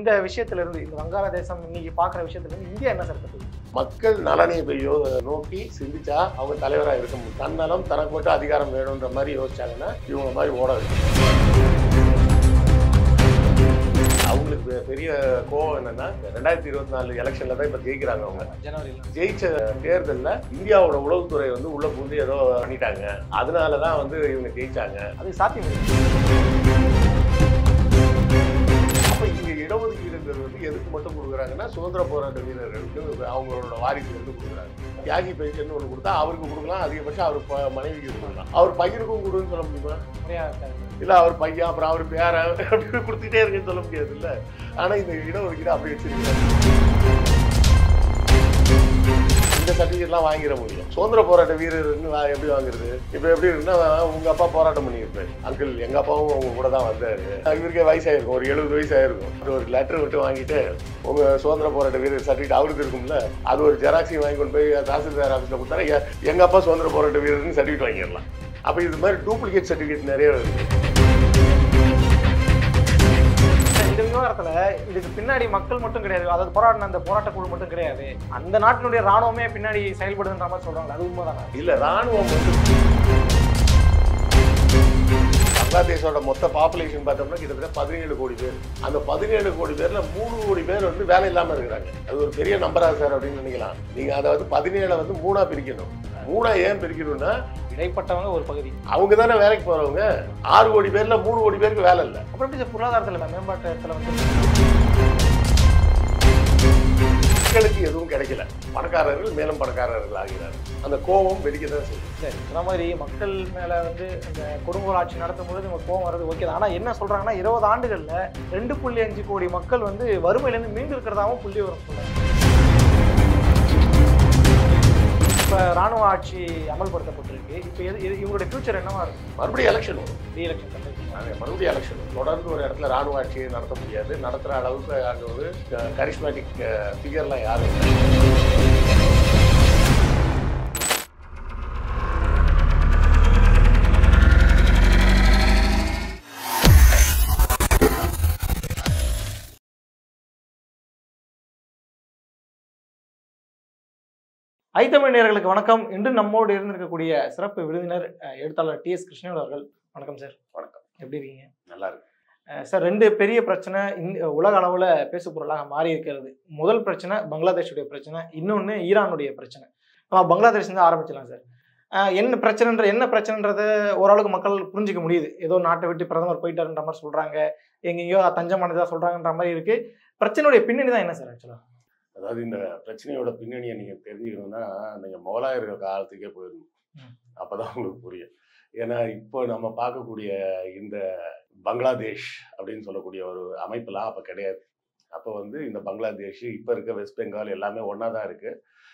இந்த விஷயத்துல இருந்து இந்த வங்காளதேசம் இன்னைக்கு பாக்குற விஷயத்துல இருந்து இந்தியா என்ன சார் கத்துக்குது மக்கள் நலனை போய் யோ- நோக்கி சிந்திச்சா அவங்க தலைவராக இருக்க முடியும் தன்னலம் தனக்கு மட்டும் அதிகாரம் வேணுன்ற மாதிரி யோசிச்சாங்கன்னா இவங்க மாதிரி ஓட அவங்களுக்கு பெ- பெரிய கோவம் என்னன்னா ரெண்டாயிரத்தி இருபத்தி நாலு எலெக்ஷன்ல தான் இப்ப ஜெயிக்கிறாங்க அவங்க ஜனவரியில் ஜெயிச்ச தேர்தல்ல இந்தியாவோட உளவுத்துறை வந்து உள்ள புகுந்து ஏதோ பண்ணிட்டாங்க அதனாலதான் வந்து இவங்க ஜெயிச்சாங்க அது சாத்தியம் இல்லை. அப்ப இங்க இடஒதுக்கீடுங்கிறது வந்து எதுக்கு மட்டும் கொடுக்குறாங்கன்னா சுதந்திர போராட்ட வீரர்களுக்கு அவங்களோட வாரிசுகளுக்கு கொடுக்குறாங்க தியாகி பென்ஷன் ஒன்று கொடுத்தா அவருக்கு கொடுக்கலாம் அதிகபட்சம் அவர் ப- மனைவிக்கு கொடுக்கலாம் அவர் பையனுக்கும் கொடுன்னு சொல்ல முடியுமா முறையா இருக்காது இல்ல அவர் பையன் அப்புறம் அவர் பேரன் அப்படி கொடுத்துட்டே இருக்குன்னு சொல்ல முடியாது இல்ல ஆனா இந்த இடஒதுக்கீடு அப்படி வச்சிருக்காங்க இந்த சர்டிஃபிகேட்லாம் வாங்கிட முடியும் சுதந்திர போராட்ட வீரர்னு வா- எப்படி வாங்குறது இப்போ எப்படி இருக்குன்னா உங்க அப்பா போராட்டம் பண்ணியிருப்பாரு அங்கிள் எங்க அப்பாவும் உங்க கூட தான் வந்தாரு இவருக்கே வயசாயிருக்கும் ஒரு எழுபது வயசு ஆயிருக்கும் அது ஒரு லெட்டர் மட்டும் வாங்கிட்டு உங்க சுதந்திர போராட்ட வீரர் சர்டிஃபிகேட் அவருக்கு இருக்கும்ல அது ஒரு ஜெராக்ஸையும் வாங்கி கொண்டு போய் தாசில்தார் ஆஃபீஸில் கொடுத்தா எ- எங்க அப்பா சுதந்திர போராட்ட வீரர்னு சர்டிஃபிகேட் வாங்கிடலாம் அப்போ இது மாதிரி டூப்ளிகேட் சர்டிஃபிகேட் நிறைய இருக்கு இந்த விவகாரத்துல இதுக்கு பின்னாடி மக்கள் மட்டும் கிடையாது அதாவது போராடின அந்த போராட்ட குழு மட்டும் கிடையாது அந்த நாட்டினுடைய ராணுவமே பின்னாடி செயல்படுதுன்ற மாதிரி சொல்றாங்க அது உண்மைதானா இல்ல ராணுவம் வந்து பங்களாதேஷோட மொத்த பாப்புலேஷன் பார்த்தோம்னா கிட்டத்தட்ட பதினேழு கோடி பேர் அந்த பதினேழு கோடி பேர்ல மூணு கோடி பேர் வந்து வேலை இல்லாம இருக்கிறாங்க அது ஒரு பெரிய நம்பரா சார் அப்படின்னு நினைக்கலாம் நீங்க அதாவது பதினேழை வந்து மூணா பிரிக்கணும் மூணா ஏன் பிரிக்கணும்னா இடைப்பட்டவங்க ஒரு பகுதி அவங்க தானே வேலைக்கு போறவங்க ஆறு கோடி பேர்ல மூணு கோடி பேருக்கு வேலை இல்லை அப்புறம் எப்படி சார் பொருளாதாரத்துல மேம்பாட்டத்துல வந்து மக்களுக்கு எதுவும் கிடைக்கல பணக்காரர்கள் மேலும் பணக்காரர்கள் ஆகிறார்கள் அந்த கோபம் வெடிக்க தான் செய்யும் சரி சொன்ன மாதிரி மக்கள் மேல வந்து இந்த கொடுங்கோல் ஆட்சி நடத்தும் பொழுது நம்ம கோவம் வர்றது ஓகே தான் ஆனா என்ன சொல்றாங்கன்னா இருபது ஆண்டுகள்ல ரெண்டு புள்ளி அஞ்சு கோடி மக்கள் வந்து வறுமையிலேருந்து மீண்டு இருக்கிறதாவும் புள்ளி வரும் சொல்றாங்க இப்ப ராணுவ ஆட்சி அமல்படுத்தப்பட்டிருக்கு இப்போ எது இது- இவங்களுடைய ஃபியூச்சர் என்னவா இருக்கும் மறுபடியும் எலெக்ஷன் வரும் ரீஎலெக்ஷன் கண்டிப்பாக அது மறுபடியும் எலெக்ஷன் தொடர்ந்து ஒரு இடத்துல ராணுவ ஆட்சியை நடத்த முடியாது நடத்துற அளவுக்கு அங்க ஒரு கரிஸ்மேட்டிக் ஃபிகர்லாம் யாரும் இல்லை. ஐத்தமிழ் நேயர்களுக்கு வணக்கம் இன்று நம்மோடு இருந்திருக்கக்கூடிய சிறப்பு விருந்தினர் அஹ், எழுத்தாளர் டி எஸ் கிருஷ்ணன் அவர்கள் வணக்கம் சார் வணக்கம் எப்படி இருக்கீங்க நல்லா இருக்கு அஹ், சார் ரெண்டு பெரிய பிரச்சனை இந்த உலக அளவில் பேசு பொருளாக மாறி இருக்கிறது முதல் பிரச்சனை பங்களாதேஷுடைய பிரச்சனை இன்னொன்று ஈரானுடைய பிரச்சனை நம்ம பங்களாதேஷ் இருந்து ஆரம்பிச்சிடலாம் சார் அஹ், என்ன பிரச்சனைன்ற என்ன பிரச்சனைன்றத ஓரளவுக்கு மக்கள் புரிஞ்சிக்க முடியுது ஏதோ நாட்டை விட்டு பிரதமர் போயிட்டாருன்ற மாதிரி சொல்றாங்க எங்கெங்கேயோ தஞ்சமானதா சொல்றாங்கன்ற மாதிரி இருக்கு பிரச்சனையுடைய பின்னணி தான் என்ன சார் ஆக்சுவலா அதாவது இந்த பிரச்சனையோட பின்னணியை நீங்க தெரிஞ்சுக்கணும்னா நீங்க முகலாயர்கள் காலத்துக்கே போயிடணும் ம். அப்பதான் உங்களுக்கு புரியும் ஏன்னா இப்போ நம்ம பார்க்கக்கூடிய இந்த பங்களாதேஷ் அப்படின்னு சொல்லக்கூடிய ஒரு அமைப்பெல்லாம் அப்போ கிடையாது அப்போ வந்து இந்த பங்களாதேஷ் இப்போ இருக்க வெஸ்ட் பெங்கால் எல்லாமே ஒன்றா தான் இருக்கு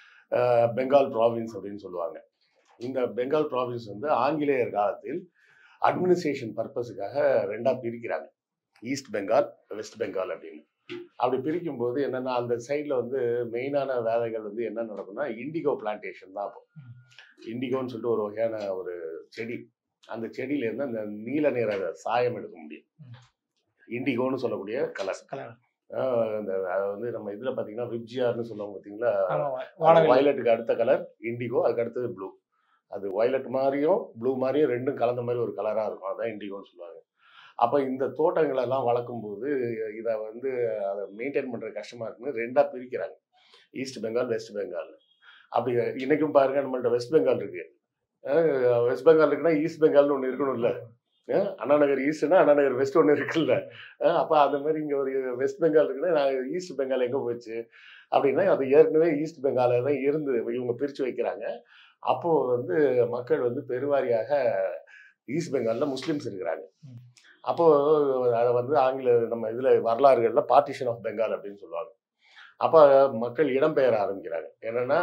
அஹ் பெங்கால் ப்ராவின்ஸ் அப்படின்னு சொல்லுவாங்க இந்த பெங்கால் ப்ராவின்ஸ் வந்து ஆங்கிலேயர் காலத்தில் அட்மினிஸ்ட்ரேஷன் பர்பஸுக்காக ரெண்டாக பிரிக்கிறாங்க ஈஸ்ட் பெங்கால் வெஸ்ட் பெங்கால் அப்படின்னு அப்படி பிரிக்கும்போது என்னன்னா அந்த சைடில் வந்து மெயினான வேலைகள் வந்து என்ன நடக்கும்னா இண்டிகோ பிளான்டேஷன் தான் அப்போ இண்டிகோன்னு சொல்லிட்டு ஒரு வகையான ஒரு செடி அந்த செடியிலேருந்து அந்த நீல நிற சாயம் எடுக்க முடியும் ம். இண்டிகோன்னு சொல்லக்கூடிய கலர் கல்யாணம் அந்த அதை வந்து நம்ம இதில் பார்த்தீங்கன்னா விப்ஜிஆர்னு சொல்லுவாங்க பார்த்தீங்களா ஆமா வானவில் வயலட்டுக்கு அடுத்த கலர் இண்டிகோ அதுக்கு அடுத்தது ப்ளூ அது வயலட் மாதிரியும் ப்ளூ மாதிரியும் ரெண்டும் கலந்த மாதிரி ஒரு கலராக இருக்கும் அதான் இண்டிகோன்னு சொல்லுவாங்க அப்போ இந்த தோட்டங்கள் எல்லாம் வளர்க்கும் போது இதை வந்து அதை மெயின்டைன் பண்ணுற கஷ்டமாக இருக்குன்னு ரெண்டாக பிரிக்கிறாங்க ஈஸ்ட் பெங்கால் வெஸ்ட் பெங்கால் அப்படி இன்னைக்கும் பாருங்க நம்மள்ட்ட வெஸ்ட் பெங்கால் இருக்கு அஹ் வெஸ்ட் பெங்கால் இருக்குன்னா ஈஸ்ட் பெங்கால்னு ஒன்று இருக்கணும்ல அஹ் அண்ணா நகர் ஈஸ்ட்னா அண்ணா நகர் வெஸ்ட் ஒன்று இருக்குல்ல அஹ் அப்போ அந்த மாதிரி இங்கே ஒரு வெஸ்ட் பெங்கால் இருக்குன்னா நான் ஈஸ்ட் பெங்கால் எங்கே போச்சு அப்படின்னா அது ஏற்கனவே ஈஸ்ட் பெங்காலில் தான் இருந்து இவங்க பிரித்து வைக்கிறாங்க அப்போது வந்து மக்கள் வந்து பெருவாரியாக ஈஸ்ட் பெங்காலில் முஸ்லீம்ஸ் இருக்கிறாங்க ம். அப்போது அதை வந்து ஆங்கில நம்ம இதில் வரலாறுகளில் பார்ட்டிஷன் ஆஃப் பெங்கால் அப்படின்னு சொல்லுவாங்க அப்போ மக்கள் இடம்பெயர ஆரம்பிக்கிறாங்க என்னன்னா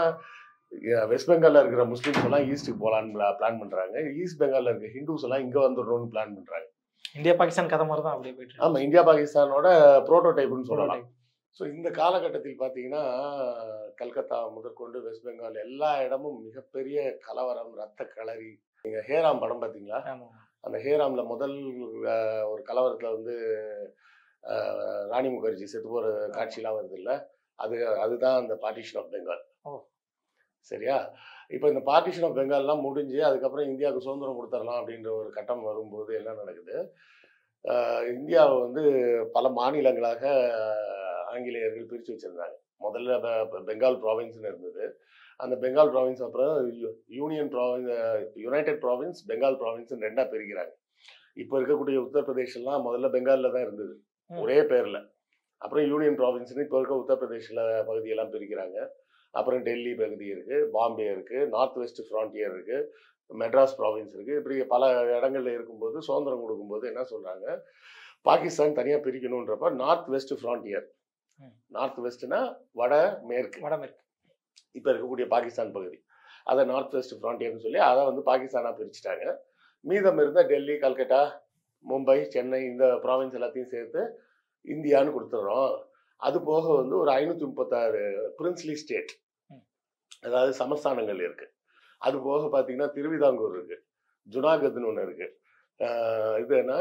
அஹ் வெஸ்ட் பெங்காலில் இருக்கிற முஸ்லீம்ஸ் எல்லாம் ஈஸ்ட்டுக்கு போகலான்னு பிளான் பண்ணுறாங்க ஈஸ்ட் பெங்காலில் இருக்கிற ஹிந்துஸ் எல்லாம் இங்கே வந்துடணும்னு பிளான் பண்ணுறாங்க இந்தியா பாகிஸ்தான் கதை மாதிரி தான் அப்படியே போயிட்டு இருக்கு. ஆமாம் இந்தியா பாகிஸ்தானோட ப்ரோட்டோடைப்னு சொல்லலாம் ஸோ இந்த காலகட்டத்தில் பார்த்தீங்கன்னா கல்கத்தா முதற்கொண்டு வெஸ்ட் பெங்கால் எல்லா இடமும் மிகப்பெரிய கலவரம் ரத்த களரி நீங்கள் ஹேராம் படம் பார்த்தீங்களா ஆமா அந்த ஹேராம்ல முதல் அஹ், ஒரு கலவரத்தில் வந்து அஹ், ராணி முகர்ஜி செத்து போகிற காட்சியெலாம் வருது இல்லை அது அதுதான் அந்த பார்ட்டிஷன் ஆஃப் பெங்கால் ஓ. சரியா இப்போ இந்த பார்ட்டிஷன் ஆஃப் பெங்கால்லாம் முடிஞ்சு அதுக்கப்புறம் இந்தியாவுக்கு சுதந்திரம் கொடுத்துடலாம் அப்படின்ற ஒரு கட்டம் வரும்போது என்ன நடக்குது அஹ், இந்தியாவை வந்து பல மாநிலங்களாக அஹ், ஆங்கிலேயர்கள் பிரித்து வச்சுருந்தாங்க முதல்ல பெ- பெ- பெங்கால் ப்ராவின்ஸ்னு இருந்தது அந்த பெங்கால் ப்ராவின்ஸ் அப்புறம் யூ- union province united province Bengal province ரெண்டாக பிரிக்கிறாங்க இப்போ இருக்கக்கூடிய உத்தரப்பிரதேஷ்லாம் முதல்ல பெங்காலில் தான் இருந்தது ம். ஒரே பேரில் அப்புறம் யூனியன் ப்ராவின்ஸ்னு இப்போ இருக்க உத்தரப்பிரதேசில் பகுதியெல்லாம் பிரிக்கிறாங்க அப்புறம் டெல்லி பகுதி இருக்குது பாம்பே இருக்குது நார்த் வெஸ்ட் ஃப்ரான்டியர் இருக்குது மெட்ராஸ் ப்ராவின்ஸ் இருக்குது இப்படி பல இடங்கள்ல இருக்கும்போது சுதந்திரம் கொடுக்கும்போது என்ன சொல்கிறாங்க பாகிஸ்தான் தனியாக பிரிக்கணுன்றப்ப நார்த் வெஸ்ட் ஃப்ரான்டியர் ம். நார்த் வெஸ்ட்னா வட மேற்கு வடமேற்கு இப்போ இருக்கக்கூடிய பாகிஸ்தான் பகுதி அதை நார்த் வெஸ்ட் ஃப்ரான்டியர்னு சொல்லி அதை வந்து பாகிஸ்தானாக பிரிச்சுட்டாங்க மீதம் இருந்த டெல்லி கல்கட்டா மும்பை சென்னை இந்த ப்ராவின்ஸ் எல்லாத்தையும் சேர்த்து இந்தியான்னு கொடுத்துட்றோம் அது போக வந்து ஒரு ஐநூற்றி முப்பத்தாறு பிரின்ஸ்லி ஸ்டேட் ம். அதாவது சமஸ்தானங்கள் இருக்கு அது போக பார்த்தீங்கன்னா திருவிதாங்கூர் இருக்கு ஜுனாகத்னு ஒன்று இருக்கு ஆஹ் இது என்ன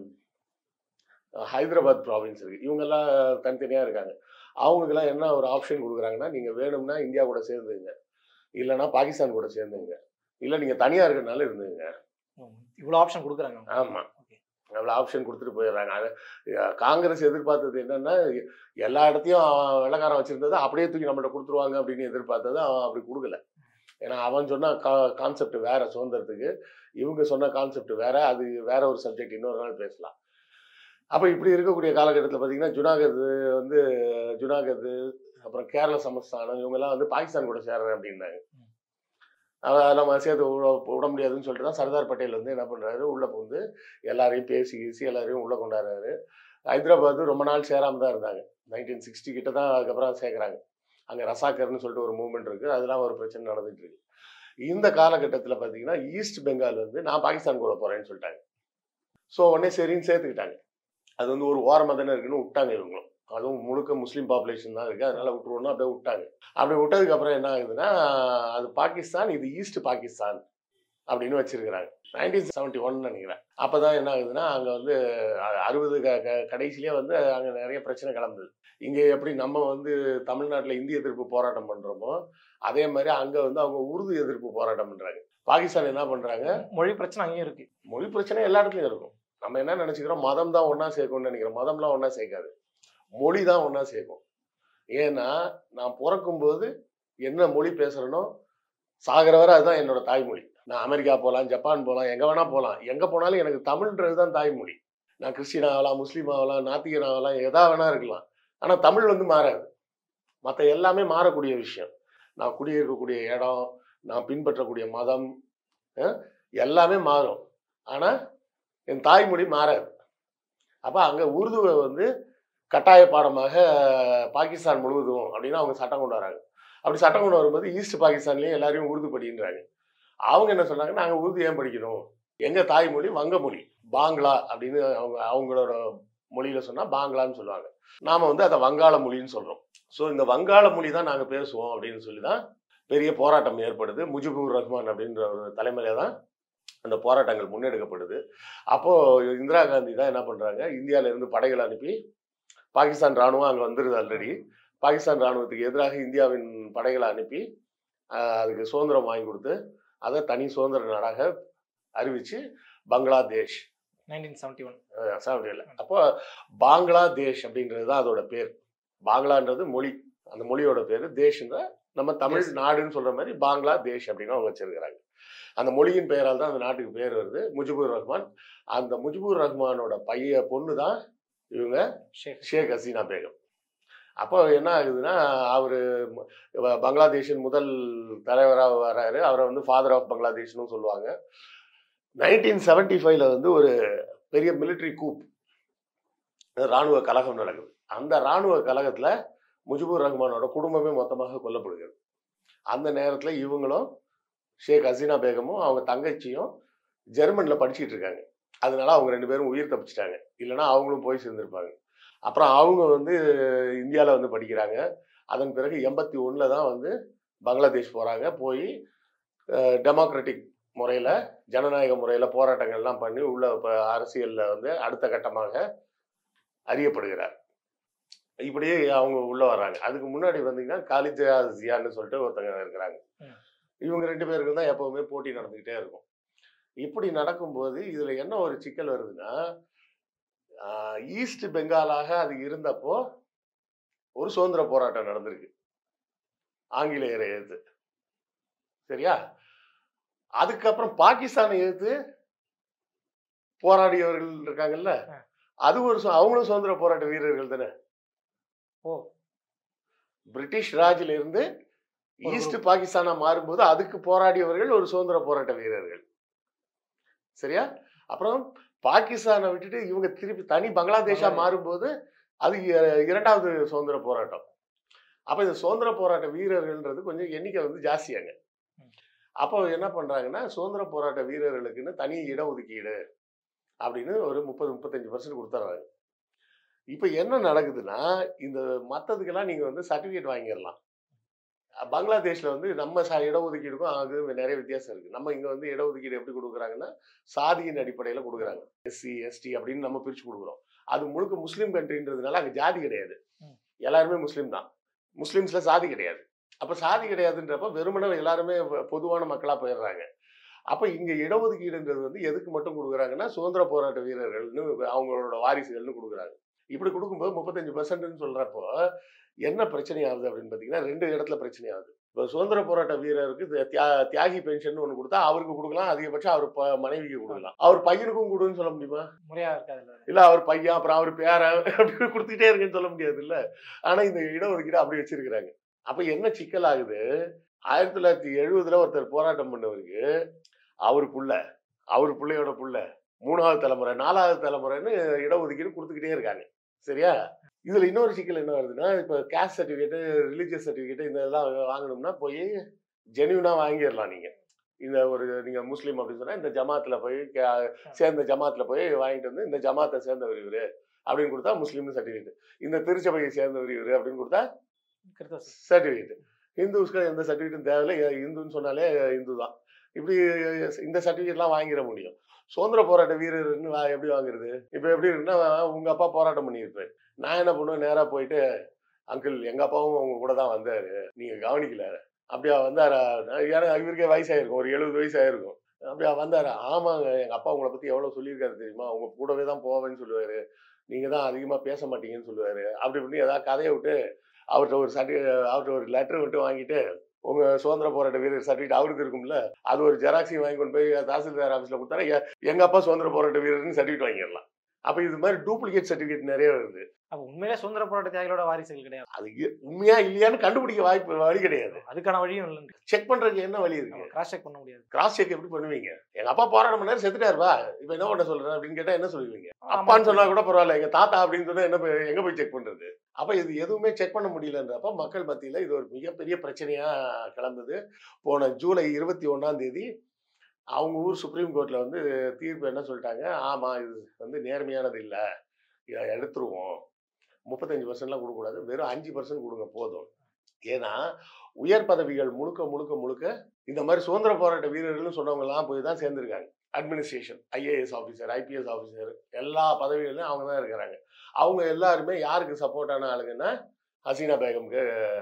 ஹைதராபாத் ப்ராவின்ஸ் இருக்கு இவங்கெல்லாம் தனித்தனியாக இருக்காங்க அவங்களுக்கெல்லாம் என்ன ஒரு ஆப்ஷன் கொடுக்குறாங்கன்னா நீங்கள் வேணும்னா இந்தியா கூட சேர்ந்துங்க இல்லைன்னா பாகிஸ்தான் கூட சேர்ந்துங்க இல்லை நீங்கள் தனியாக இருக்கிறனால இருந்துங்க இவ்வளோ ஆப்ஷன் கொடுக்குறாங்க அவங்க. ஆமாம் Okay. அவ்வளோ ஆப்ஷன் கொடுத்துட்டு போயிடுறாங்க அது அஹ், காங்கிரஸ் எதிர்பார்த்தது என்னன்னா எல்லா இடத்தையும் அவன் வெள்ளக்காரன் வச்சிருந்தது அப்படியே தூக்கி நம்மள்ட்ட கொடுத்துருவாங்க அப்படின்னு எதிர்பார்த்தது அவன் அப்படி கொடுக்கல ஏன்னா அவன் சொன்ன கா கான்செப்ட் வேற சுதந்திரத்துக்கு இவங்க சொன்ன கான்செப்ட் வேற அது வேற ஒரு சப்ஜெக்ட் இன்னொரு நாள் பேசலாம் அப்போ இப்படி இருக்கக்கூடிய காலகட்டத்தில் பார்த்தீங்கன்னா ஜுனாகத் வந்து ஜுனாகத் அப்புறம் கேரள சமஸ்தானம் இவங்கெல்லாம் வந்து பாகிஸ்தான் கூட சேர்றேன் அப்படின்னாங்க அதை நம்ம சேர்த்து விட விட முடியாதுன்னு சொல்லிட்டு தான் சர்தார் பட்டேல் வந்து என்ன பண்ணுறாரு உள்ளே புகுந்து எல்லாரையும் பேசி கீசி எல்லாரையும் உள்ளே கொண்டாடுறாரு ஹைதராபாத் ரொம்ப நாள் சேராம தான் இருந்தாங்க நைன்டீன் சிக்ஸ்டி கிட்ட தான் அதுக்கப்புறம் சேர்க்குறாங்க அங்கே ரசாக்கர்னு சொல்லிட்டு ஒரு மூவ்மெண்ட் இருக்குது அதெல்லாம் ஒரு பிரச்சனை நடந்துட்டு இருக்கு இந்த காலகட்டத்தில் பார்த்தீங்கன்னா ஈஸ்ட் பெங்கால் வந்து நான் பாகிஸ்தான் கூட போகிறேன்னு சொல்லிட்டாங்க ஸோ உடனே சரின்னு சேர்த்துக்கிட்டாங்க அது வந்து ஒரு ஓரமாக தானே இருக்குன்னு விட்டாங்க இவங்களும் அதுவும் முழுக்க முஸ்லீம் பாப்புலேஷன் தான் இருக்குது அதனால விட்டுருவோம்னு அப்படியே விட்டாங்க அப்படி விட்டதுக்கு அப்புறம் என்ன ஆகுதுன்னா அது பாகிஸ்தான் இது ஈஸ்ட் பாகிஸ்தான் அப்படின்னு வச்சிருக்கிறாங்க நைன்டீன் செவன்ட்டி ஒன் நினைக்கிறேன் அப்போ தான் என்ன ஆகுதுன்னா அங்கே வந்து அ- அறுபது க க- கடைசியிலே வந்து அங்கே நிறைய பிரச்சனை கிளம்புது இங்கே எப்படி நம்ம வந்து தமிழ்நாட்டில் இந்திய எதிர்ப்பு போராட்டம் பண்ணுறோமோ அதே மாதிரி அங்கே வந்து அவங்க உருது எதிர்ப்பு போராட்டம் பண்ணுறாங்க பாகிஸ்தான் என்ன பண்ணுறாங்க மொழி பிரச்சனை அங்கேயும் இருக்கு மொழி பிரச்சனை எல்லா இடத்துலையும் இருக்கும் நம்ம என்ன நினச்சிக்கிறோம் மதம் தான் ஒன்றா சேர்க்கும்னு நினைக்கிறோம் மதம்லாம் ஒன்றா சேர்க்காது மொழி தான் ஒன்றா சேர்க்கும் ஏன்னா நான் பிறக்கும்போது என்ன மொழி பேசுகிறேனோ சாகிற வரை அதுதான் என்னோட தாய்மொழி நான் அமெரிக்கா போகலாம் ஜப்பான் போகலாம் எங்கே வேணால் போகலாம் எங்கே போனாலும் எனக்கு தமிழ்ன்றது தான் தாய்மொழி நான் கிறிஸ்டின் ஆகலாம் முஸ்லீம் ஆகலாம் நாத்திகன் ஆகலாம் எதா வேணா இருக்கலாம் ஆனால் தமிழ் வந்து மாறாது மற்ற எல்லாமே மாறக்கூடிய விஷயம் நான் குடியிருக்கக்கூடிய இடம் நான் பின்பற்றக்கூடிய மதம் அஹ், எல்லாமே மாறும் ஆனால் என் தாய்மொழி மாறாது அப்போ அங்கே உருதுவை வந்து கட்டாய பாடமாக பாகிஸ்தான் முழுவதும் அப்படின்னு அவங்க சட்டம் கொண்டு வராங்க அப்படி சட்டம் கொண்டு வரும்போது ஈஸ்ட் பாகிஸ்தான்லேயும் எல்லாரையும் உருது படின்றாங்க அவங்க என்ன சொன்னாங்க நாங்கள் உருது ஏன் படிக்கணும் எங்கள் தாய்மொழி வங்க மொழி பாங்லா அப்படின்னு அவங்க அவங்களோட மொழியில சொன்னால் பாங்களான்னு சொல்லுவாங்க நாம் வந்து அதை வங்காள மொழின்னு சொல்கிறோம் ஸோ இந்த வங்காள மொழி தான் நாங்கள் பேசுவோம் அப்படின்னு சொல்லி தான் பெரிய போராட்டம் ஏற்படுது முஜிபுர் ரஹ்மான் அப்படின்ற ஒரு தலைமையில தான் அந்த போராட்டங்கள் முன்னெடுக்கப்படுது அப்போது இந்திரா காந்தி தான் என்ன பண்ணுறாங்க இந்தியால இருந்து படைகள் அனுப்பி பாகிஸ்தான் ராணுவம் அங்கே வந்துடுது ஆல்ரெடி பாகிஸ்தான் ராணுவத்துக்கு எதிராக இந்தியாவின் படைகளை அனுப்பி ஆஹ், அதுக்கு சுதந்திரம் வாங்கி கொடுத்து அதை தனி சுதந்திர நாடாக அறிவிச்சு பங்களாதேஷ் நைன்டீன் செவன்ட்டி ஒன் சாப்பிடல அப்போ பாங்களாதேஷ் அப்படின்றது தான் அதோட பேர் பாங்களான்றது மொழி அந்த மொழியோட பேர் தேஷ்ன்ற நம்ம தமிழ் Yes. நாடுன்னு சொல்ற மாதிரி பாங்களாதேஷ் அப்படின்னு அவங்க வச்சிருக்கிறாங்க அந்த மொழியின் பெயரால் தான் அந்த நாட்டுக்கு பேர் வருது முஜிபுர் ரஹ்மான் அந்த முஜிபுர் ரஹ்மானோட பைய பொண்ணு தான் இவங்க ஷேக் ஷேக் ஹசீனா பேகம் அப்போ என்ன ஆகுதுன்னா அவர் பங்களாதேஷின் முதல் தலைவராக வராரு அவரை வந்து ஃபாதர் ஆஃப் பங்களாதேஷ்னு சொல்லுவாங்க நைன்டீன் செவன்டி ஃபைவ்ல வந்து ஒரு பெரிய மிலிட்ரி கூப் இராணுவ கலகம் நடக்குது அந்த இராணுவ கலகத்தில் முஜிபுர் ரஹ்மானோட குடும்பமே மொத்தமாக கொல்லப்படுகிறது அந்த நேரத்தில் இவங்களும் ஷேக் ஹசீனா பேகமும் அவங்க தங்கச்சியும் ஜெர்மனில் படிச்சிட்டு இருக்காங்க அதனால அவங்க ரெண்டு பேரும் உயிர் தப்பிச்சிட்டாங்க இல்லைன்னா அவங்களும் போய் சேர்ந்துருப்பாங்க அப்புறம் அவங்க வந்து இந்தியாவில் வந்து படிக்கிறாங்க அதன் பிறகு எண்பத்தி ஒன்றில் தான் வந்து பங்களாதேஷ் போகிறாங்க போய் டெமோக்ராட்டிக் முறையில் ஜனநாயக முறையில் போராட்டங்கள்லாம் பண்ணி உள்ள இப்போ அரசியலில் வந்து அடுத்த கட்டமாக அறியப்படுகிறார் இப்படியே அவங்க உள்ள வர்றாங்க அதுக்கு முன்னாடி வந்தீங்கன்னா காலிஜா ஜியான்னு சொல்லிட்டு ஒருத்தங்க இருக்கிறாங்க ம். இவங்க ரெண்டு பேருக்கு தான் எப்பவுமே போட்டி நடந்துகிட்டே இருக்கும் இப்படி நடக்கும்போது இதுல என்ன ஒரு சிக்கல் வருதுன்னா ஆஹ், ஈஸ்ட் பெங்காலாக அது இருந்தப்போ ஒரு சுதந்திர போராட்டம் நடந்திருக்கு ஆங்கிலேயரை எதிர்த்து சரியா அதுக்கப்புறம் பாகிஸ்தானை எதிர்த்து போராடியவர்கள் இருக்காங்கல்ல ஆ. அது ஒரு சு- அவங்களும் சுதந்திர போராட்ட வீரர்கள் தானே ஓ பிரிட்டிஷ் ராஜில இருந்து ஒரு ஈஸ்ட் பாகிஸ்தானா மாறும்போது அதுக்கு போராடியவர்கள் ஒரு சுதந்திர போராட்ட வீரர்கள் சரியா அப்புறம் பாகிஸ்தானை விட்டுட்டு இவங்க திருப்பி தனி பங்களாதேஷா பங்களாதேஷ். மாறும்போது அது இ- இரண்டாவது சுதந்திர போராட்டம் அப்ப இந்த சுதந்திர போராட்ட வீரர்கள்ன்றது கொஞ்சம் எண்ணிக்கை வந்து ஜாஸ்தியாங்க ம். அப்போ என்ன பண்றாங்கன்னா சுதந்திர போராட்ட வீரர்களுக்குன்னு தனி இடஒதுக்கீடு அப்படின்னு ஒரு முப்பது முப்பத்தஞ்சு பர்சன்ட் கொடுத்துட்றாங்க இப்போ என்ன நடக்குதுன்னா இந்த மற்றதுக்கெல்லாம் நீங்கள் வந்து சர்டிஃபிகேட் வாங்கிடலாம் அஹ் பங்களாதேஷ்ல வந்து நம்ம ச இடஒதுக்கீடுக்கும் அது நிறைய வித்தியாசம் இருக்கு நம்ம இங்க வந்து இடஒதுக்கீடு எப்படி கொடுக்குறாங்கன்னா சாதியின் அடிப்படையில கொடுக்குறாங்க எஸ்சி எஸ்டி அப்படின்னு நம்ம பிரிச்சு கொடுக்குறோம் அது முழுக்க முஸ்லீம் கண்ட்ரின்றதுனால அங்க ஜாதி கிடையாது ம். எல்லாருமே முஸ்லீம் தான் முஸ்லீம்ஸ்ல சாதி கிடையாது அப்ப சாதி கிடையாதுன்றப்ப வெறுமனே எல்லாருமே பொ- பொதுவான மக்களா போயிடுறாங்க அப்ப இங்க இடஒதுக்கீடுன்றது வந்து எதுக்கு மட்டும் கொடுக்குறாங்கன்னா சுதந்திர போராட்ட வீரர்கள்னு அவங்களோட வாரிசுகள்னு கொடுக்குறாங்க இப்படி கொடுக்கும்போது முப்பத்தஞ்சு பர்சன்ட்னு சொல்றப்போ என்ன பிரச்சனை ஆகுது அப்படின்னு பார்த்தீங்கன்னா ரெண்டு இடத்துல பிரச்சனை ஆகுது இப்போ சுதந்திர போராட்ட வீரருக்கு இந்த தியா- தியாகி பென்ஷன் ஒன்று கொடுத்தா அவருக்கு கொடுக்கலாம் அதிகபட்சம் அவர் ப- மனைவிக்கு கொடுக்கலாம் அவர் பையனுக்கும் கொடுன்னு சொல்ல முடியுமா முறையா இருக்காதுல்ல இல்ல அவர் பையன் அப்புறம் அவர் பேரன் அப்படி கொடுத்துட்டே இருக்குன்னு சொல்ல முடியாது இல்ல ஆனா இந்த இடஒதுக்கீடு அப்படி வச்சிருக்கிறாங்க அப்ப என்ன சிக்கல் ஆகுது ஆயிரத்தி தொள்ளாயிரத்தி எழுபதுல ஒருத்தர் போராட்டம் பண்ணவருக்கு அவர் புள்ள அவர் பிள்ளையோட புள்ள மூணாவது தலைமுறை நாலாவது தலைமுறைன்னு இடஒதுக்கீடு கொடுத்துக்கிட்டே இருக்காங்க சரியா இதுல இன்னொரு சிக்கல் என்ன வருதுன்னா இப்ப கேஸ்ட் சர்டிபிகேட் ரிலீஜியஸ் சர்டிபிகேட் இந்த இதெல்லாம் வாங்கணும்னா போய் ஜென்யூனா வாங்கிடலாம் நீங்க இந்த ஒரு நீங்க முஸ்லீம் அப்படின்னு சொன்னா இந்த ஜமாத்துல போய் கே- சேர்ந்த ஜமாத்துல போய் வாங்கிட்டு வந்து இந்த ஜமாத்தை சேர்ந்தவர் இவரு அப்படின்னு கொடுத்தா முஸ்லீம்னு சர்டிஃபிகேட் இந்த திருச்சபையை சேர்ந்தவர் இவரு அப்படின்னு கொடுத்தா கிறிஸ்தவ சர்டிஃபிகேட் ஹிந்துஸ்க்கு எந்த சர்டிஃபிகேட்டும் தேவையில்லை எ- இந்துன்னு சொன்னாலே இந்து தான் இப்படி இந்த சர்டிஃபிகேட்லாம் வாங்கிட முடியும் சுதந்திர போராட்ட வீரர்னு வா- எப்படி வாங்குறது இப்போ எப்படி இருக்குன்னா உங்க அப்பா போராட்டம் பண்ணியிருப்பாரு நான் என்ன பண்ணுவேன் நேரா போயிட்டு அங்கிள் எங்க அப்பாவும் உங்க கூட தான் வந்தாரு நீங்க கவனிக்கல அப்படியா வந்தாரா நான் ஏன்னா இவருக்கே வயசாயிருக்கும் ஒரு எழுபது வயசு ஆயிருக்கும் அப்படியா வந்தாரா ஆமாங்க எங்க அப்பா உங்களை பத்தி எவ்வளவு சொல்லியிருக்காரு தெரியுமா உங்க கூடவே தான் போவேன்னு சொல்லுவாரு நீங்க தான் அதிகமா பேச மாட்டீங்கன்னு சொல்லுவாரு அப்படி இப்படின்னு ஏதாவது கதையை விட்டு அவர்கிட்ட ஒரு சர்டி அவர்கிட்ட ஒரு லெட்டர் விட்டு வாங்கிட்டு உங்க சுதந்திர போராட்ட வீரர் சர்டிஃபிகேட் அவருக்கு இருக்கும்ல அது ஒரு ஜெராக்ஸையும் வாங்கி கொண்டு போய் தாசில்தார் ஆஃபீஸில் கொடுத்தாரு எ- எங்க அப்பா சுதந்திர போராட்ட வீரர்னு சர்டிஃபிகேட் வாங்கிடலாம் அப்ப இது மாதிரி டூப்ளிகேட் சர்டிஃபிகேட் நிறைய வருது அப்ப உண்மையிலே சுதந்திர போராட்ட தியாகிகளோட வாரிசுகள் கிடையாது அது இ- உண்மையா இல்லையான்னு கண்டுபிடிக்க வாய்ப்பு வழி கிடையாது அதுக்கான வழியும் இல்லை செக் பண்றதுக்கு என்ன வழி இருக்கு கிராஸ் செக் பண்ண முடியாது கிராஸ் செக் எப்படி பண்ணுவீங்க எங்க அப்பா போராட்டம் பண்ணாரு செத்துட்டாருப்பா இப்ப என்ன பண்ண சொல்றேன் அப்படின்னு கேட்டா என்ன சொல்லுவீங்க அப்பான்னு சொன்னா கூட பரவாயில்ல எங்க தாத்தா அப்படின்னு சொன்னா என்ன போய் எங்க போய் செக் பண்றது அப்ப இது எதுவுமே செக் பண்ண முடியலன்றப்ப மக்கள் மத்தியில இது ஒரு மிகப்பெரிய பிரச்சனையா கிளம்புது போன ஜூலை இருபத்தி ஒண்ணாம் தேதி அவங்க ஊர் சுப்ரீம் கோர்ட்ல வந்து தீர்ப்பு என்ன சொல்லிட்டாங்க ஆமா இது வந்து நேர்மையானது இல்ல இதை எடுத்துருவோம் முப்பத்தஞ்சு பர்சன்ட்லாம் கொடுக்கக்கூடாது வெறும் அஞ்சு பர்சன்ட் கொடுங்க போதும் ஏன்னா உயர் பதவிகள் முழுக்க முழுக்க முழுக்க இந்த மாதிரி சுதந்திர போராட்ட வீரர்கள்னு சொன்னவங்க எல்லாம் போய் தான் சேர்ந்திருக்காங்க administration IAS officer IPS officer எல்லா பதவிகளிலும் அவங்க தான் இருக்கிறாங்க அவங்க எல்லாருமே யாருக்கு சப்போர்ட்டான ஆளுங்கன்னா ஹசீனா பேகம்க்கு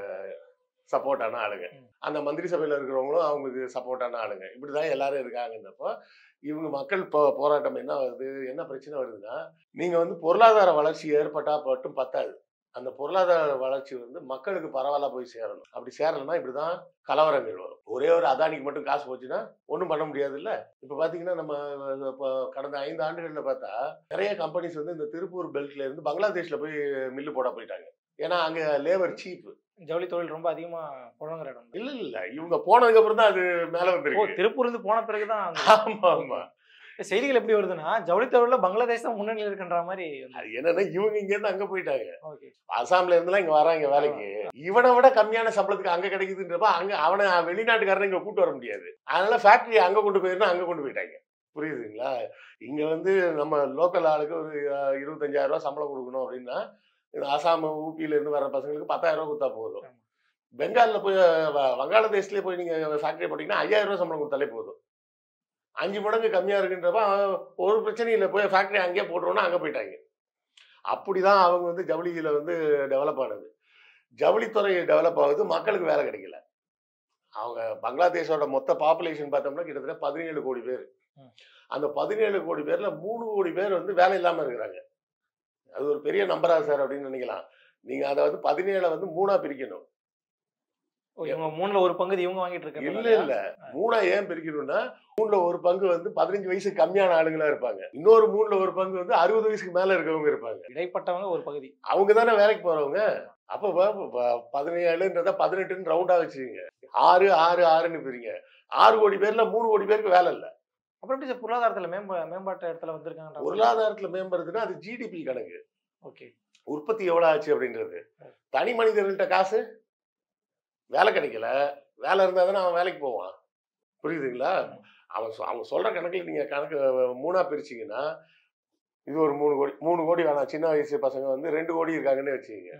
சப்போர்ட்டான ஆளுங்க ம். அந்த மந்திரி சபையில் இருக்கிறவங்களும் அவங்களுக்கு சப்போர்ட்டான ஆளுங்க இப்படிதான் எல்லாரும் இருக்காங்கன்னப்போ இவங்க மக்கள் போ போராட்டம் என்ன வருது என்ன பிரச்சனை வருதுன்னா நீங்க வந்து பொருளாதார வளர்ச்சி ஏற்பட்டா மட்டும் பத்தாது அந்த பொருளாதார வளர்ச்சி வந்து மக்களுக்கு பரவாயில்ல போய் சேரணும் அப்படி சேரலைன்னா இப்படிதான் கலவரங்கள் வரும் ஒரே ஒரு அதானிக்கு மட்டும் காசு போச்சுன்னா ஒன்றும் பண்ண முடியாது இல்ல இப்ப பாத்தீங்கன்னா நம்ம இப்போ கடந்த ஐந்து ஆண்டுகள்ல பார்த்தா நிறைய கம்பெனிஸ் வந்து இந்த திருப்பூர் பெல்ட்ல இருந்து பங்களாதேஷ்ல போய் மில்லு போட போயிட்டாங்க ஏன்னா அங்க லேபர் சீப் ஜவுளி தொழில் ரொம்ப அதிகமா புழங்குற இடம் இல்ல இல்ல இவங்க போனதுக்கு அப்புறம் தான் அது மேல ஓ வந்திருக்கு திருப்பூர் இருந்து போன பிறகுதான் அந்த ஆமா ஆமா செய்திகள் எப்படி வருதுன்னா ஜவுளி தொழில பங்களாதேஷ் தான் முன்னணியில் இருக்கின்ற மாதிரி அது என்னன்னா இவங்க இங்க இருந்து அங்க போயிட்டாங்க ஓகே அசாம்ல இருந்துலாம் இங்க வராங்க வேலைக்கு இவனை விட கம்மியான சம்பளத்துக்கு அங்க கிடைக்குதுன்றப்ப அங்க அவனை வெளிநாட்டுக்காரனை இங்க கூட்டு வர முடியாது அதனால ஃபேக்டரி அங்க கொண்டு போயிருந்தா அங்க கொண்டு போயிட்டாங்க புரியுதுங்களா இங்க வந்து நம்ம லோக்கல் ஆளுக்கு ஒரு அஹ், இருபத்தஞ்சாயிரம் ரூபாய் சம்பளம் கொடுக்கணும் அப்படின்னா இந்த அசாம் ஊபியில இருந்து வர பசங்களுக்கு பத்தாயிரம் ரூபாய் கொடுத்தா போதும் ஆமா. பெங்கால்ல போய் வ- வங்காளதேசத்துலயே போய் நீங்க ஃபேக்டரி போட்டீங்கன்னா ஐயாயிரம் ரூபாய் சம்பளம் கொடுத்தாலே போதும் அஞ்சு மடங்கு கம்மியா இருக்குன்றப்ப அவன் ஒரு பிரச்சனையும் இல்லை போய் ஃபேக்டரி அங்கேயே போட்டுருவோம்னா அங்க போயிட்டாங்க அப்படிதான் அவங்க வந்து ஜவுளியில வந்து டெவலப் ஆனது ஜவுளித்துறை டெவலப் ஆகுது மக்களுக்கு வேலை கிடைக்கல அவங்க பங்களாதேஷோட மொத்த பாப்புலேஷன் பார்த்தோம்னா கிட்டத்தட்ட பதினேழு கோடி பேர் ம். அந்த பதினேழு கோடி பேர்ல மூணு கோடி பேர் வந்து வேலை இல்லாம இருக்கிறாங்க அது ஒரு பெரிய நம்பரா சார் அப்படின்னு நினைக்கலாம் நீங்க அதை வந்து பதினேழை வந்து மூணா பிரிக்கணும் ஓ, இவங்க மூணுல ஒரு பகுதி இவங்க வாங்கிட்டு இல்ல இருக்காங்க இல்ல மூணா ஏன் பிரிக்கணும்னா மூணுல ஒரு பங்கு வந்து பதினஞ்சு வயசுக்கு கம்மியான ஆளுங்களா இருப்பாங்க இன்னொரு மூணுல ஒரு பங்கு வந்து அறுபது வயசுக்கு மேல இருக்கவங்க இருப்பாங்க இடைப்பட்டவங்க ஒரு பகுதி அவங்க தானே வேலைக்கு போறவங்க அப்ப ப- ப- பதினேழுன்றத பதினெட்டுன்னு ரவுண்டா வச்சுக்கோங்க ஆறு ஆறு ஆறுன்னு பிரிங்க ஆறு கோடி பேர்ல மூணு கோடி பேருக்கு வேலை இல்ல அப்புறம் எப்படி சார் பொருளாதாரத்துல மேம்ப மேம்பாட்டு இடத்துல வந்திருக்காங்க பொருளாதாரத்துல மேம்படுதுன்னா அது ஜிடிபி கணக்கு ஓகே உற்பத்தி எவ்வளவு ஆச்சு அப்படின்றது தனி மனிதர்கள்ட்ட காசு வேலை கிடைக்கல வேலை இருந்தா தானே அவன் வேலைக்கு போவான் புரியுதுங்களா அவன் சொ- அவங்க சொல்ற கணக்குல நீங்க கணக்கு மூணா பிரிச்சீங்கன்னா இது ஒரு மூணு கோடி மூணு கோடி வேணாம் சின்ன வயசு பசங்க வந்து ரெண்டு கோடி இருக்காங்கன்னு வச்சுக்கோங்க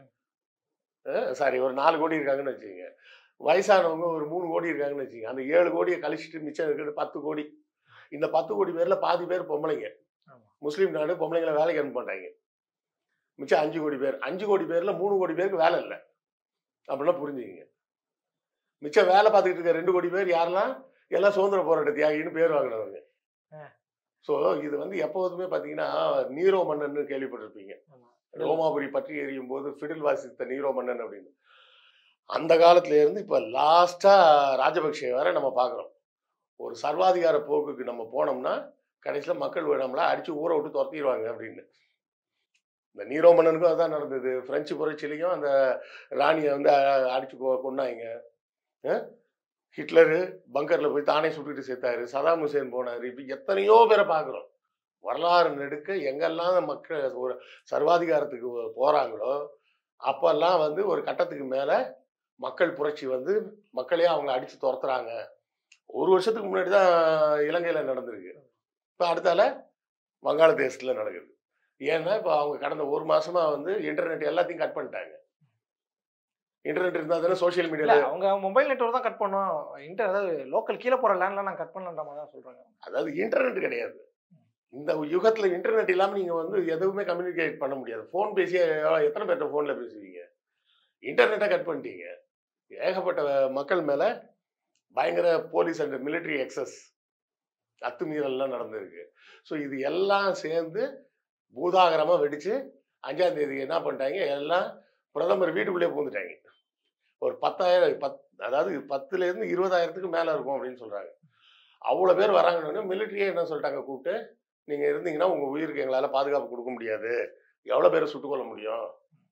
சாரி ஒரு நாலு கோடி இருக்காங்கன்னு வச்சுக்கோங்க வயசானவங்க ஒரு மூணு கோடி இருக்காங்கன்னு வச்சுக்கோங்க அந்த ஏழு கோடியை கழிச்சிட்டு மிச்சம் இருக்கிறது பத்து கோடி இந்த பத்து கோடி பேர்ல பாதி பேர் பொம்பளைங்க ஆமா. முஸ்லீம் நாடு பொம்பளைங்களை வேலைக்கு அனுப்ப மாட்டாங்க மிச்சம் அஞ்சு கோடி பேர் அஞ்சு கோடி பேர்ல மூணு கோடி பேருக்கு வேலை இல்லை அப்படின்னா புரிஞ்சுக்கங்க மிச்சம் வேலை பார்த்துக்கிட்டு இருக்க ரெண்டு கோடி பேர் யாரெல்லாம் எல்லாம் சுதந்திர போராட்ட தியாகின்னு பேர் வாங்கினவங்க ஆ. ஸோ இது வந்து எப்போதுமே பார்த்தீங்கன்னா நீரோ மன்னன் கேள்விப்பட்டிருப்பீங்க ஆமா. ரோமாபுரி பற்றி எரியும் போது ஃபிடில் வாசித்த நீரோ மன்னன் அப்படின்னு அந்த காலத்துல இருந்து இப்ப லாஸ்டா ராஜபக்ஷே வரை நம்ம பார்க்குறோம் ஒரு சர்வாதிகார போக்குக்கு நம்ம போனோம்னா கடைசியில மக்கள் நம்மள அடிச்சு ஊரை விட்டு துரத்திடுவாங்க அப்படின்னு இந்த நீரோ மன்னனுக்கும் அதான் நடந்தது பிரெஞ்சு புரட்சியிலையும் அந்த ராணியை வந்து அ- அடிச்சு கொ- கொன்னாங்க அஹ்? ஹிட்லரு பங்கர்ல போய் தானே சுட்டுட்டு சேர்த்தாரு சதாம் ஹுசேன் போனாரு இப்ப எத்தனையோ பேரை பார்க்குறோம் வரலாறு நெடுக்க எங்கெல்லாம் மக்கள் ஒரு சர்வாதிகாரத்துக்கு போறாங்களோ அப்பெல்லாம் வந்து ஒரு கட்டத்துக்கு மேல மக்கள் புரட்சி வந்து மக்களே அவங்கள அடிச்சு துரத்துறாங்க ஒரு வருஷத்துக்கு முன்னாடி தான் இலங்கையில நடந்திருக்கு இப்போ அடுத்தால வங்காளதேசத்துல நடக்குது ஏன்னா இப்போ அவங்க கடந்த ஒரு மாசமா வந்து இன்டர்நெட் எல்லாத்தையும் கட் பண்ணிட்டாங்க இன்டர்நெட் இருந்தா தானே சோஷியல் இல்ல மீடியால அவங்க மொபைல் நெட்வொர்க் தான் கட் பண்ணோம் இன்டர் அதாவது லோக்கல் கீழே போற லேண்ட்ல நான் கட் பண்ணலன்ற மாதிரி தான் சொல்றாங்க அதாவது இன்டர்நெட் கிடையாது இந்த யுகத்துல இன்டர்நெட் இல்லாம நீங்க வந்து எதுவுமே கம்யூனிகேட் பண்ண முடியாது ஃபோன் பேசி எவ்வளவு- எத்தனை பேர்ட்ட ஃபோன்ல பேசுவீங்க இன்டர்நெட்டை கட் பண்ணிட்டீங்க ஏகப்பட்ட மக்கள் மேல பயங்கர போலீஸ் அண்ட் military எக்ஸஸ் அத்துமீறல்லாம் நடந்திருக்கு ஸோ இது எல்லாம் சேர்ந்து பூதாகரமா வெடிச்சு அஞ்சாம் தேதி என்ன பண்ணிட்டாங்க எல்லாம் பிரதமர் வீட்டுக்குள்ளே பூந்துட்டாங்க ஒரு பத்தாயிரம் பத் அதாவது பத்துல இருந்து இருபதாயிரத்துக்கு மேல இருக்கும் அப்படின்னு சொல்றாங்க அவ்வளோ பேர் வராங்கன்னு மிலிட்ரியே என்ன சொல்லிட்டாங்க கூப்பிட்டு நீங்கள் இருந்தீங்கன்னா உங்கள் உயிருக்கு எங்களால் பாதுகாப்பு கொடுக்க முடியாது எவ்வளோ பேரை சுட்டுக் கொள்ள முடியும்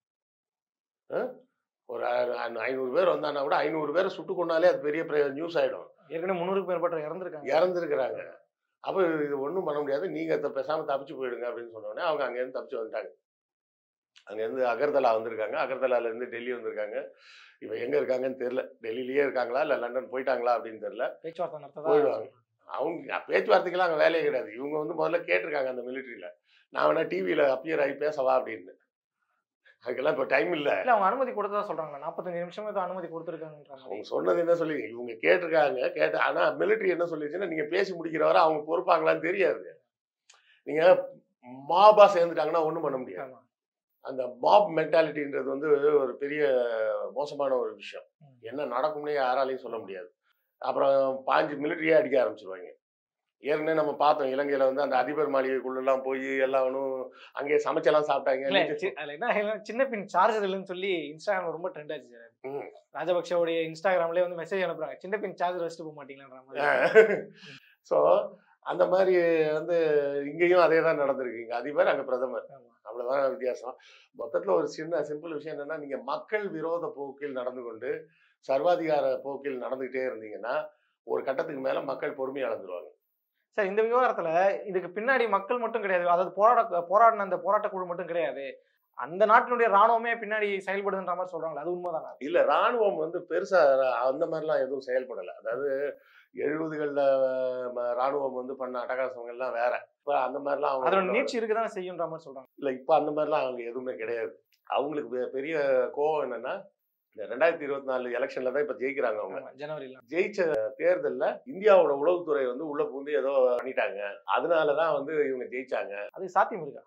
ஆ? ஒரு ஐ- ஐநூறு பேர் வந்தாங்கன்னா கூட ஐநூறு பேரை சுட்டு கொண்டாலே அது பெரிய நியூஸ் ஆகிடும் ஏற்கனவே முந்நூறுக்கு மேற்பட்ட இறந்துருக்காங்க இறந்துருக்குறாங்க அப்போ இது ஒன்றும் பண்ண முடியாது நீங்கள் பேசாமல் தப்பிச்சு போயிடுங்க அப்படின்னு சொன்ன உடனே அவங்க அங்கேருந்து தப்பிச்சு வந்துட்டாங்க அங்கேருந்து அகர்தலா வந்திருக்காங்க அகர்தலாலேருந்து டெல்லி வந்திருக்காங்க இப்போ எங்கே இருக்காங்கன்னு தெரில டெல்லியிலேயே இருக்காங்களா இல்லை லண்டன் போயிட்டாங்களா அப்படின்னு தெரில பேச்சுவார்த்தை நடத்ததா போயிடுவாங்க. அவங்க பேச்சுவார்த்தைக்கெல்லாம் அங்கே வேலையே கிடையாது இவங்க வந்து முதல்ல கேட்டிருக்காங்க அந்த மிலிட்ரியில் நான் வேணா டிவியில் அப்பியர் ஆகி பேசவா அப்படின்னு அதுக்கெல்லாம் இப்போ டைம் இல்லை இல்ல அவங்க அனுமதி கொடுத்ததா சொல்றாங்க நாற்பத்தஞ்சு நிமிஷம் ஏதோ அனுமதி கொடுத்துருக்காங்கன்ற மாதிரி அவங்க சொன்னது என்ன சொல்லி இவங்க கேட்டிருக்காங்க கேட்ட ஆனால் மிலிட்ரி என்ன சொல்லிச்சுன்னா நீங்கள் பேசி முடிக்கிற வரை அவங்க பொறுப்பாங்களான்னு தெரியாது நீங்கள் மாபா சேர்ந்துட்டாங்கன்னா ஒன்றும் பண்ண முடியாது ஆமா. அந்த மாப் மென்டாலிட்டின்றது வந்து ஒரு பெரிய மோசமான ஒரு விஷயம் ம். என்ன நடக்கும்னே யாராலையும் சொல்ல முடியாது அப்புறம் பாஞ்சு மிலிட்டரியே அடிக்க ஆரம்பிச்சிருவாங்க ஏற்கனவே நம்ம பார்த்தோம் இலங்கையில வந்து அந்த அதிபர் மாளிகைக்குள்ளெல்லாம் போய் எல்லாவனும் அங்கேயே சமைச்செல்லாம் சாப்பிட்டாங்க இல்ல நீச்சல் சி- அதுல என்ன ஆயிடும்னா, சின்ன பின் சார்ஜர் இல்லைன்னு சொல்லி இன்ஸ்டாகிராம் ரொம்ப ட்ரெண்ட் ஆச்சு சார் ம். ராஜபக்சேவுடைய இன்ஸ்டாகிராம்லயே வந்து மெசேஜ் அனுப்புறாங்க சின்ன பின் சார்ஜர் வச்சுட்டு போக மாட்டீங்களான்ற மாதிரி ஸோ அந்த மாதிரி வந்து இங்கேயும் அதே தான் நடந்திருக்கு இங்க அதிபர் அங்க பிரதமர் ஆமா. அவ்வளவுதான் வித்தியாசம் மொத்தத்துல ஒரு சின்ன சிம்பிள் விஷயம் என்னன்னா நீங்க மக்கள் விரோத போக்கில் நடந்து கொண்டு சர்வாதிகார போக்கில் நடந்துகிட்டே இருந்தீங்கன்னா ஒரு கட்டத்துக்கு மேல மக்கள் பொறுமையை இழந்துருவாங்க சார் இந்த விவகாரத்துல இதுக்கு பின்னாடி மக்கள் மட்டும் கிடையாது அதாவது போராட போராடின அந்த போராட்ட குழு மட்டும் கிடையாது அந்த நாட்டினுடைய ராணுவமே பின்னாடி செயல்படுதுன்ற மாதிரி சொல்றாங்களே அது உண்மைதானா இல்ல ராணுவம் வந்து பெருசா அந்த மாதிரிலாம் எதுவும் செயல்படல அதாவது எழுபதுகள்ல ராணுவம் வந்து பண்ண அட்டகாசங்கள்லாம் வேற இப்ப அந்த மாதிரிலாம் அதோட அவங்க நீட்சி இருக்குதானே செய்யுன்ற மாதிரி சொல்றாங்க இல்ல இப்ப அந்த மாதிரிலாம் அவங்க எதுவுமே கிடையாது அவங்களுக்கு பெ- பெரிய கோவம் என்னன்னா இந்த ரெண்டாயிரத்தி இருபத்தி நாலு எலெக்ஷன்ல தான் இப்ப ஜெயிக்கிறாங்க அவங்க ஆமா, ஜனவரில ஜெயிச்ச தேர்தல்ல இந்தியாவோட உளவுத்துறை வந்து உள்ள புகுந்து ஏதோ பண்ணிட்டாங்க அதனாலதான் வந்து இவங்க ஜெயிச்சாங்க அது சாத்தியம் இருக்கா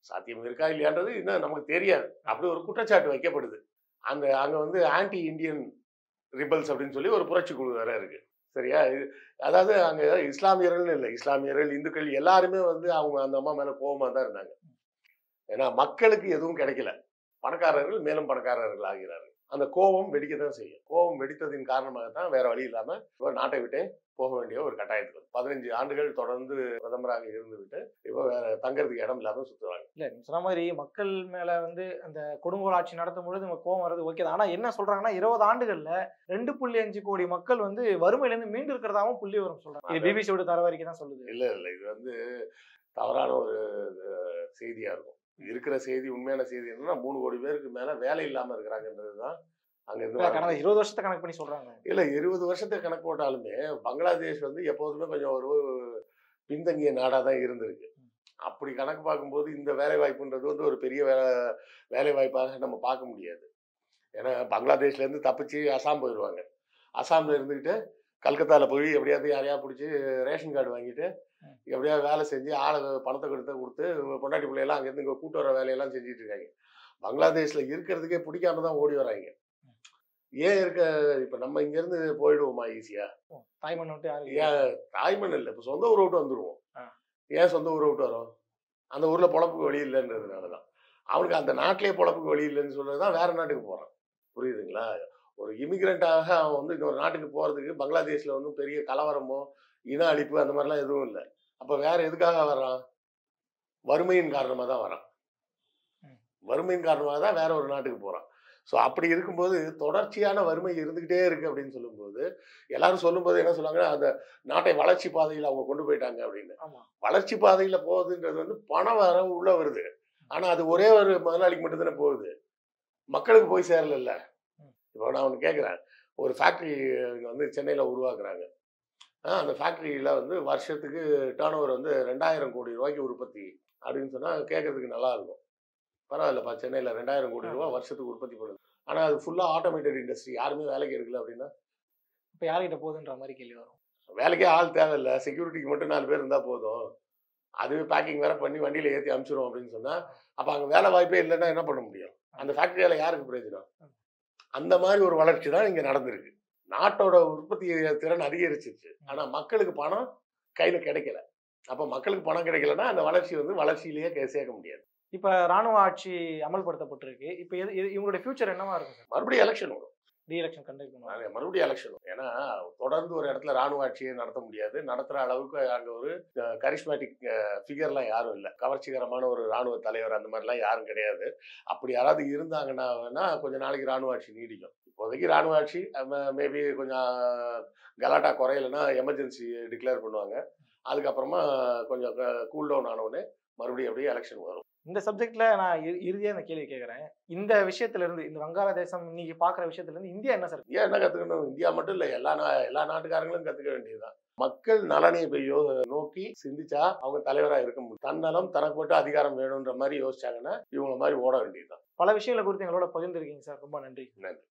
சாத்தியம் இருக்கா இல்லையான்றது இன்னும் நமக்கு தெரியாது அப்படி ஒரு குற்றச்சாட்டு வைக்கப்படுது அந்த அங்க வந்து ஆன்டி இந்தியன் ரிபல்ஸ் அப்படின்னு சொல்லி ஒரு புரட்சி குழு வேற இருக்கு சரியா இது அதாவது அங்க இஸ்லாமியர்கள் இல்லை இஸ்லாமியர்கள் இந்துக்கள் எல்லாருமே வந்து அவங்க அந்த அம்மா மேல கோபமா தான் இருந்தாங்க ஏன்னா மக்களுக்கு எதுவும் கிடைக்கல பணக்காரர்கள் மேலும் பணக்காரர்கள் ஆகிறார்கள் அந்த கோபம் வெடிக்க தான் செய்யும் கோபம் வெடித்ததின் காரணமாக தான் வேற வழி இல்லாம இப்போ நாட்டை விட்டே போக வேண்டிய ஒரு கட்டாயத்துக்கு வந்து பதினஞ்சு ஆண்டுகள் தொடர்ந்து பிரதமராக இருந்து விட்டு இப்போ வேற தங்கறதுக்கு இடம் இல்லாம சுத்துறாங்க இல்ல நீங்க சொன்ன மாதிரி மக்கள் மேல வந்து அந்த கொடுங்கோல் ஆட்சி நடத்தும் பொழுது நம்ம கோவம் வர்றது ஓகே தான் ஆனா என்ன சொல்றாங்கன்னா இருபது ஆண்டுகள்ல ரெண்டு புள்ளி அஞ்சு கோடி மக்கள் வந்து வறுமையில இருந்து மீண்டு இருக்கிறதாவும் புள்ளி வரும் சொல்றாங்க இது பிபிசியோட தரவரிக்கை தான் சொல்லுது இல்ல இல்ல இது வந்து தவறான ஒரு அஹ், செய்தியா இருக்கும் இருக்கிற செய்தி உண்மையான செய்தி என்னன்னா மூணு கோடி பேருக்கு மேல வேலை இல்லாம இருக்கிறாங்கன்றது தான் அங்க இருந்து இல்ல, வர கடந்த இருபது வருஷத்தை கணக்கு பண்ணி சொல்றாங்க இல்ல இருபது வருஷத்தை கணக்கு போட்டாலுமே பங்களாதேஷ் வந்து எப்போதுமே கொஞ்சம் ஒரு பின்தங்கிய நாடா தான் இருந்திருக்கு அப்படி கணக்கு பார்க்கும்போது இந்த வேலை வாய்ப்புன்றது வந்து ஒரு பெரிய வேலை வேலை வாய்ப்பாக நம்ம பார்க்க முடியாது ஏன்னா பங்களாதேஷ்ல இருந்து தப்பிச்சு அசாம் போயிடுவாங்க அசாம்ல இருந்துக்கிட்டு கல்கத்தால போய் எப்படியாவது யாரையா பிடிச்சி ரேஷன் கார்டு வாங்கிட்டு எப்படியாவது வேலை செஞ்சு ஆளை பணத்தை கொடுத்து கொடுத்து பொண்டாட்டி பிள்ளையெல்லாம் அங்கேருந்து இங்கே கூட்டு வர வேலையெல்லாம் செஞ்சுட்டு இருக்காங்க பங்களாதேஷ்ல இருக்கிறதுக்கே பிடிக்காம தான் ஓடி வராங்க ஏன் இருக்க இப்ப நம்ம இங்க இருந்து போயிடுவோமா ஈஸியா தாய்மண் விட்டு யாரும் ஏன் தாய்மண் இல்லை இப்ப சொந்த ஊரை விட்டு வந்துருவோம் ஆ. ஏன் சொந்த ஊரை விட்டு வரோம் அந்த ஊர்ல பொழப்புக்கு வழி இல்லைன்றதுனாலதான் அவனுக்கு அந்த நாட்டிலே பொழப்புக்கு வழி இல்லைன்னு சொல்றதுதான் வேற நாட்டுக்கு போறான் புரியுதுங்களா ஒரு இமிகிரண்டாக அவன் வந்து இன்னொரு நாட்டுக்கு போறதுக்கு பங்களாதேஷ்ல வந்து பெரிய கலவரமோ இன அழிப்பு அந்த மாதிரிலாம் எதுவும் இல்லை அப்ப வேற எதுக்காக வர்றான் வறுமையின் காரணமா தான் வரான் ம். வறுமையின் காரணமாக தான் வேற ஒரு நாட்டுக்கு போறான் ஸோ அப்படி இருக்கும்போது தொடர்ச்சியான வறுமை இருந்துகிட்டே இருக்கு அப்படின்னு சொல்லும்போது எல்லாரும் சொல்லும்போது என்ன சொல்லுவாங்கன்னா அந்த நாட்டை வளர்ச்சி பாதையில் அவங்க கொண்டு போயிட்டாங்க அப்படின்னு ஆமா வளர்ச்சி பாதையில போகுதுன்றது வந்து பணம் வரவு உள்ள வருது ஆனா அது ஒரே ஒரு முதலாளிக்கு மட்டும்தானே போகுது மக்களுக்கு போய் சேரல ம். இப்போ நான் ஒன்று கேட்குறேன் ஒரு ஃபேக்ட்ரி வந்து சென்னையில் உருவாக்குறாங்க ஆ, அந்த ஃபேக்ட்ரியில் வந்து வருஷத்துக்கு டேர்ன் ஓவர் வந்து ரெண்டாயிரம் கோடி ரூபாய்க்கு உற்பத்தி அப்படின்னு சொன்னால் கேட்கறதுக்கு நல்லா இருக்கும் பரவாயில்லப்பா சென்னையில் ரெண்டாயிரம் கோடி ரூபாய் வருஷத்துக்கு உற்பத்தி பண்ணுது ஆனால் அது ஃபுல்லாக ஆட்டோமேட்டட் இண்டஸ்ட்ரி யாருமே வேலைக்கு எடுக்கல அப்படின்னா இப்ப யார்கிட்ட போகுதுன்ற மாதிரி கேள்வி வரும் வேலைக்கே ஆள் தேவையில்லை செக்யூரிட்டிக்கு மட்டும் நாலு பேர் இருந்தால் போதும் அதுவே பேக்கிங் வேற பண்ணி வண்டியில் ஏற்றி அனுப்பிச்சிரும் அப்படின்னு சொன்னால் அப்போ அங்கே வேலை வாய்ப்பே இல்லைன்னா என்ன பண்ண முடியும் அந்த ஃபேக்ட்ரியால் யாருக்கு பிரயோஜனம் அந்த மாதிரி ஒரு வளர்ச்சி தான் இங்கே நடந்திருக்கு நாட்டோட உற்பத்தி திறன் அதிகரிச்சிருச்சு ஆனால் மக்களுக்கு பணம் கையில் கிடைக்கல அப்போ மக்களுக்கு பணம் கிடைக்கலன்னா அந்த வளர்ச்சி வந்து வளர்ச்சியிலேயே கே- சேர்க்க முடியாது இப்ப ராணுவ ஆட்சி அமல்படுத்தப்பட்டிருக்கு இப்ப எது எது- இவங்களுடைய ஃபியூச்சர் என்னவா இருக்கும் சார் மறுபடியும் எலெக்ஷன் வரும் ரீ எலெக்ஷன் கண்டக்ட் பண்ணுவாங்க அது மறுபடியும் எலெக்ஷன் வரும் ஏன்னா தொடர்ந்து ஒரு இடத்துல ராணுவ ஆட்சியை நடத்த முடியாது நடத்துகிற அளவுக்கு அங்கே ஒரு கரிஸ்மேட்டிக் ஃபிகர்லாம் யாரும் இல்லை கவர்ச்சிகரமான ஒரு ராணுவ தலைவர் அந்த மாதிரிலாம் யாரும் கிடையாது அப்படி யாராவது இருந்தாங்கன்னா வேணா கொஞ்ச நாளைக்கு ராணுவ ஆட்சி நீடிக்கும் இப்போதைக்கு ராணுவ ஆட்சி மேபி கொஞ்சம் கலாட்டா குறையலைன்னா எமர்ஜென்சி டிக்ளேர் பண்ணுவாங்க அதுக்கப்புறமா கொஞ்சம் கூல் டவுன் ஆனவுடனே மறுபடியும் அப்படியே எலெக்ஷன் வரும் இந்த சப்ஜெக்ட்ல நான் இறு- இறுதியா இந்த கேள்வி கேட்கறேன் இந்த விஷயத்துல இருந்து இந்த வங்காளதேசம் இன்னைக்கு பாக்குற விஷயத்துல இருந்து இந்தியா என்ன சார் இந்தியா என்ன கத்துக்கணும் இந்தியா மட்டும் இல்லை எல்லா நா எல்லா நாட்டுக்காரங்களும் கத்துக்க வேண்டியதுதான் மக்கள் நலனை போய் யோ நோக்கி சிந்திச்சா அவங்க தலைவரா இருக்க முடியும் தன்னலம் தனக்கு மட்டும் அதிகாரம் வேணுன்ற மாதிரி யோசிச்சாங்கன்னா இவங்கள மாதிரி ஓட வேண்டியதுதான் பல விஷயங்களை குறித்து எங்களோட பகிர்ந்துருக்கீங்க சார் ரொம்ப நன்றி நன்றி